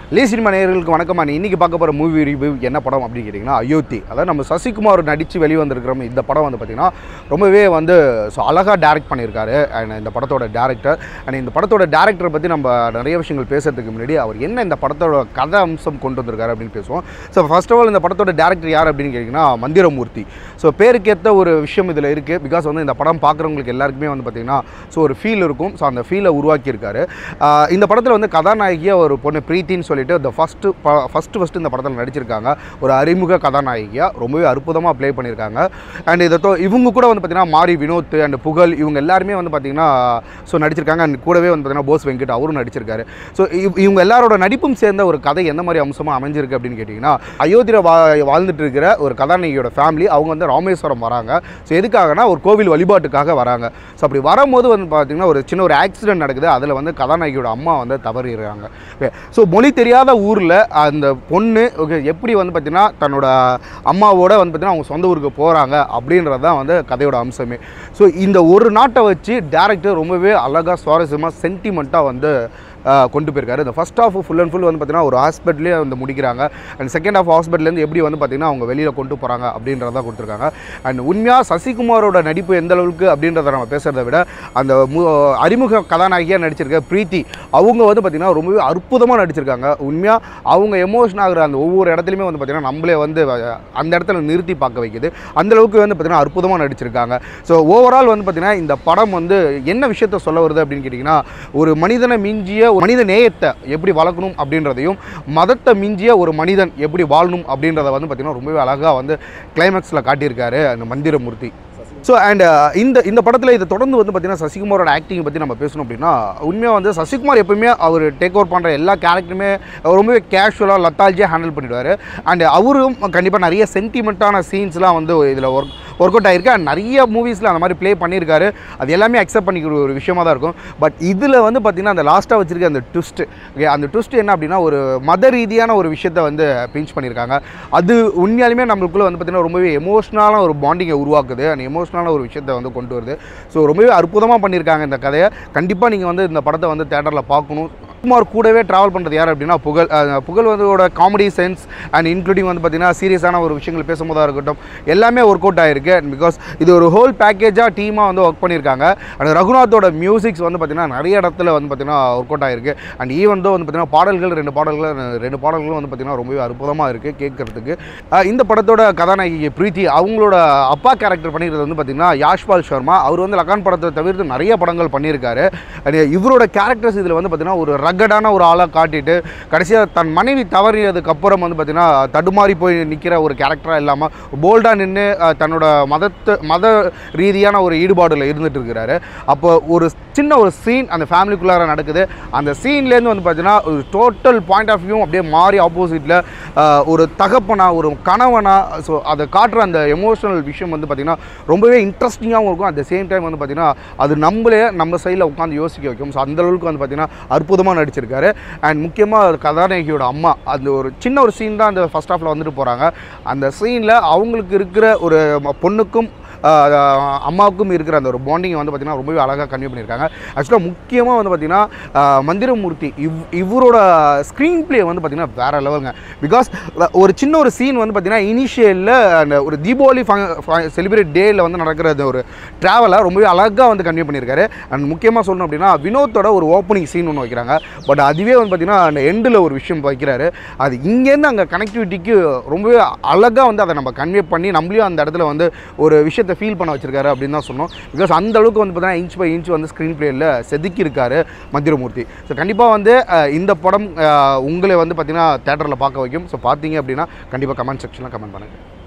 லீ cinema நேயர்களுக்கு வணக்கம் நான் இன்னைக்கு பார்க்க போகிற மூவி ரிவ்யூ என்ன படம் அப்படின்னு கேட்டிங்கன்னா அயோத்தி அதாவது நம்ம சசிகுமார் நடித்து வெளிவந்திருக்கிற இந்த படம் வந்து பார்த்திங்கன்னா ரொம்பவே வந்து ஸோ அழகாக டேரக்ட் பண்ணியிருக்காரு அண்ட் இந்த படத்தோட டேரக்டர் அண்ட் இந்த படத்தோட டேரக்டரை பற்றி நம்ம நிறைய விஷயங்கள் பேசுறதுக்கு முன்னாடி அவர் என்ன இந்த படத்தோட கதை அம்சம் கொண்டு வந்திருக்காரு அப்படின்னு பேசுவோம் ஸோ ஃபர்ஸ்ட் ஆஃப் ஆல் இந்த படத்தோட டேரக்டர் யார் அப்படின்னு கேட்டிங்கன்னா மந்திரமூர்த்தி ஸோ பேருக்கேற்ற ஒரு விஷயம் இதில் இருக்குது பிகாஸ் வந்து இந்த படம் பார்க்குறவங்களுக்கு எல்லாருக்குமே வந்து பார்த்திங்கன்னா ஸோ ஒரு ஃபீல் இருக்கும் ஸோ அந்த ஃபீலை உருவாக்கியிருக்காரு ஆஹ் இந்த படத்தில் வந்து கதாநாயகியாக ஒரு பொண்ணு பிரீத்தின்னு சொல்லிட்டு இந்த ஃபஸ்ட்டு ஃபஸ்ட்டு ஃபஸ்ட்டு இந்த படத்தில் நடிச்சிருக்காங்க ஒரு அறிமுக கதாநாயகியாக ரொம்பவே அற்புதமாக ப்ளே பண்ணியிருக்காங்க அண்ட் இதை தோ இவங்க கூட வந்து பார்த்திங்கன்னா மாரி வினோத் அண்ட் புகழ் இவங்க எல்லாருமே வந்து பார்த்திங்கன்னா ஸோ நடிச்சிருக்காங்க அண்ட் கூடவே வந்து பார்த்திங்கன்னா போஸ் வெங்கட் அவரும் நடிச்சிருக்காரு ஸோ இவங்க எல்லாரோட நடிப்பும் சேர்ந்த ஒரு கதை எந்த மாதிரி அம்சமாக அமைஞ்சிருக்கு அப்படின்னு கேட்டிங்கன்னா அயோத்தியில் வா வாழ்ந்துட்டு இருக்கிற ஒரு கதாநாயகியோட ஃபேமிலி அவங்க வந்து ராமேஸ்வரம் வராங்க ஸோ எதுக்காகனா ஒரு கோவில் வழிபாட்டுக்காக வராங்க ஸோ அப்படி வரும்போது வந்து பார்த்திங்கன்னா ஒரு சின்ன ஒரு ஆக்சிடென்ட் நடக்குது அதில் வந்து கதாநாயகியோட அம்மா வந்து தவறிடுறாங்க ஸோ மொழி தெரியாத ஊரில் அந்த பொண்ணு okay, எப்படி வந்து பார்த்திங்கன்னா தன்னோட அம்மாவோட வந்து பார்த்திங்கன்னா அவங்க சொந்த ஊருக்கு போகிறாங்க அப்படின்றது தான் வந்து கதையோட அம்சமே ஸோ இந்த ஒரு நாட்டை வச்சு டேரக்டர் ரொம்பவே அழகாக சுவாரஸ்யமாக சென்டிமெண்ட்டாக வந்து ஆஹ், கொண்டு போயிருக்காரு இந்த first half full and full வந்து பார்த்திங்கன்னா ஒரு ஹாஸ்பிட்டலே வந்து முடிக்கிறாங்க அண்ட் செகண்ட் ஹாஃப் ஹாஸ்பிட்டலேருந்து எப்படி வந்து பார்த்திங்கன்னா அவங்க வெளியில் கொண்டு போகிறாங்க அப்படின்றத கொடுத்துருக்காங்க அண்ட் உண்மையாக சசிகுமாரோட நடிப்பு எந்த அளவுக்கு அப்படின்றத நம்ம பேசுகிறத விட அந்த மு அறிமுக கதாநாயகியாக நடிச்சிருக்க பிரீத்தி அவங்க வந்து பார்த்திங்கன்னா ரொம்பவே அற்புதமாக நடிச்சிருக்காங்க உண்மையாக அவங்க எமோஷன் ஆகுற அந்த ஒவ்வொரு இடத்துலையுமே வந்து பார்த்திங்கன்னா நம்மளே வந்து அஹ், அந்த இடத்துல நிறுத்தி பார்க்க வைக்குது அந்த அளவுக்கு வந்து பார்த்திங்கன்னா அற்புதமாக நடிச்சிருக்காங்க ஸோ ஓவரால் வந்து பார்த்திங்கன்னா இந்த படம் வந்து என்ன விஷயத்த சொல்ல வருது அப்படின்னு கேட்டிங்கன்னா ஒரு மனிதனை மிஞ்சிய ஒரு மனித நேயத்தை எப்படி வளர்க்கணும் அப்படின்றதையும் மதத்தை மிஞ்சிய ஒரு மனிதன் எப்படி வாழணும் அப்படின்றத வந்து பார்த்திங்கன்னா ரொம்பவே அழகாக வந்து கிளைமேக்ஸில் காட்டியிருக்காரு அந்த மந்திரமூர்த்தி ஸோ அண்ட் இந்த இந்த படத்தில் இதை தொடர்ந்து வந்து பார்த்தீங்கன்னா சசிகுமாரோட ஆக்டிங் பற்றி நம்ம பேசணும் அப்படின்னா உண்மையாக வந்து சசிகுமார் எப்பவுமே அவர் டேக் ஓவர் பண்ணுற எல்லா கேரக்டருமே ரொம்பவே கேஷுவலாக லத்தால்ஜியாக ஹேண்டில் பண்ணிடுவார் அண்ட் அவரும் கண்டிப்பாக நிறைய சென்டிமெண்ட்டான சீன்ஸ்லாம் வந்து இதில் ஒர்க் ஒர்க் அவுட் ஆயிருக்கு அண்ட் நிறைய மூவிஸில் அந்த மாதிரி ப்ளே பண்ணியிருக்காரு அது எல்லாமே அக்செப்ட் பண்ணிக்கிற ஒரு விஷயமா தான் இருக்கும் பட் இதில் வந்து பார்த்திங்கன்னா அந்த லாஸ்ட்டாக வச்சிருக்க அந்த ட்விஸ்ட் அந்த ட்விஸ்ட் என்ன அப்படின்னா ஒரு மத ரீதியான ஒரு விஷயத்தை வந்து பிஞ்ச் பண்ணியிருக்காங்க அது உண்மையாலுமே நம்மளுக்குள்ள வந்து பார்த்திங்கன்னா ரொம்பவே எமோஷ்னலான ஒரு பாண்டிங்கை உருவாக்குது அண்ட் எமோஷ்னலான ஒரு விஷயத்தை வந்து கொண்டு வருது ஸோ ரொம்பவே அற்புதமாக பண்ணியிருக்காங்க இந்த கதையை கண்டிப்பாக நீங்கள் வந்து இந்த படத்தை வந்து தேட்டரில் பார்க்கணும் குமார் கூடவே ட்ராவல் பண்ணுறது யார் அப்படின்னா புகழ் அஹ் புகழ் வந்தோட காமெடி சென்ஸ் அண்ட் இன்க்ளூடிங் வந்து பார்த்திங்கன்னா சீரியஸான ஒரு விஷயங்கள் பேசும்போதாக இருக்கட்டும் எல்லாமே ஒர்க் அவுட் ஆயிருக்கு பிகாஸ் இது ஒரு ஹோல் பேக்கேஜாக டீமாக வந்து ஒர்க் பண்ணியிருக்காங்க அண்ட் ரகுநாத்தோட மியூசிக்ஸ் வந்து பார்த்திங்கன்னா நிறைய இடத்துல வந்து பார்த்திங்கன்னா ஒர்க் அவுட் ஆயிருக்கு அண்ட் ஈவன் தோ வந்து பார்த்திங்கன்னா பாடல்கள் ரெண்டு பாடல்கள் ரெண்டு பாடல்களும் வந்து பார்த்திங்கன்னா ரொம்பவே அற்புதமாக இருக்குது கேட்குறதுக்கு இந்த படத்தோட கதாநாயகி பிரீத்தி அவங்களோட அப்பா கேரக்டர் பண்ணியிருக்கிறது வந்து பார்த்திங்கன்னா யாஷ்பால் சர்மா அவர் வந்து லகான் படத்தை தவிர்த்து நிறைய படங்கள் பண்ணியிருக்காரு and இவரோட கேரக்டர்ஸ் இதில் வந்து பார்த்திங்கன்னா ஒரு ரகடான ஒரு ஆளாக காட்டிட்டு கடைசியாக தன் மனைவி தவறியதுக்கு அப்புறம் வந்து பார்த்திங்கன்னா தடுமாறி போய் நிற்கிற ஒரு கேரக்டராக இல்லாமல் போல்டாக நின்று தன்னோட மதத்து மத ரீதியான ஒரு ஈடுபாடில் இருந்துட்டு இருக்கிறாரு அப்போ ஒரு சின்ன ஒரு சீன் அந்த ஃபேமிலிக்குள்ளார நடக்குது அந்த சீன்லேருந்து வந்து பார்த்தீங்கன்னா ஒரு டோட்டல் பாயிண்ட் ஆஃப் வியூ அப்படியே மாறி ஆப்போசிட்டில் ஒரு தகப்பனா ஒரு கணவனா ஸோ அதை காட்டுற அந்த எமோஷனல் விஷயம் வந்து பார்த்திங்கன்னா ரொம்பவே இன்ட்ரெஸ்டிங்காகவும் இருக்கும் அட் த சேம் டைம் வந்து பார்த்திங்கன்னா அது நம்மளே நம்ம சைடில் உட்காந்து யோசிக்க வைக்கும் ஸோ அந்த அளவுக்கு வந்து பார்த்திங்கன்னா அற்புதமாக நடிச்சிருக்காரு அண்ட் முக்கியமாக கதாநாயகியோட அம்மா அந்த ஒரு சின்ன ஒரு சீன் தான் அந்த ஃபஸ்ட் ஹாஃபில் வந்துட்டு போகிறாங்க அந்த சீனில் அவங்களுக்கு இருக்கிற ஒரு ம- பொண்ணுக்கும் ஆஹ், அம்மாவுக்கும் இருக்கிற அந்த ஒரு பாண்டிங்கை வந்து பார்த்திங்கன்னா ரொம்பவே அழகாக கன்வே பண்ணியிருக்காங்க ஆக்சுவலாக முக்கியமாக வந்து பார்த்திங்கன்னா ஆஹ், மந்திரமூர்த்தி இவ் இவரோட ஸ்க்ரீன் ப்ளே வந்து பார்த்திங்கன்னா வேறு லெவலுங்க பிகாஸ் ஒரு சின்ன ஒரு சீன் வந்து பார்த்திங்கன்னா இனிஷியலில் அந்த ஒரு தீபாவளி செலிப்ரேட் டேயில் வந்து நடக்கிற அந்த ஒரு ட்ராவலை ரொம்பவே அழகாக வந்து கன்வே பண்ணியிருக்காரு அண்ட் முக்கியமாக சொல்லணும் அப்படின்னா வினோத்தோட ஒரு ஓப்பனிங் சீன் ஒன்று வைக்கிறாங்க பட் அதுவே வந்து பார்த்திங்கன்னா அந்த எண்டில் ஒரு விஷயம் வைக்கிறாரு அது இங்கேருந்து அங்கே கனெக்டிவிட்டிக்கு ரொம்பவே அழகாக வந்து அதை நம்ம கன்வே பண்ணி நம்மளையும் அந்த இடத்துல வந்து ஒரு விஷயத்தை ஃபீல் பண்ண வச்சிருக்காரு அப்படின்னு தான் சொன்னோம் பிகாஸ் அந்த அளவுக்கு வந்து பார்த்தீங்கன்னா இன்ச் பை இன்ச் வந்து ஸ்க்ரீன் பிளேயில் செதுக்கி இருக்காரு மந்திரமூர்த்தி ஸோ கண்டிப்பாக வந்து அஹ், இந்த படம் அஹ், உங்களை வந்து பார்த்தீங்கன்னா தேட்டரில் பார்க்க வைக்கும் ஸோ பார்த்தீங்க அப்படின்னா கண்டிப்பாக கமெண்ட் செக்ஷனில் கமெண்ட் பண்ணுங்கள்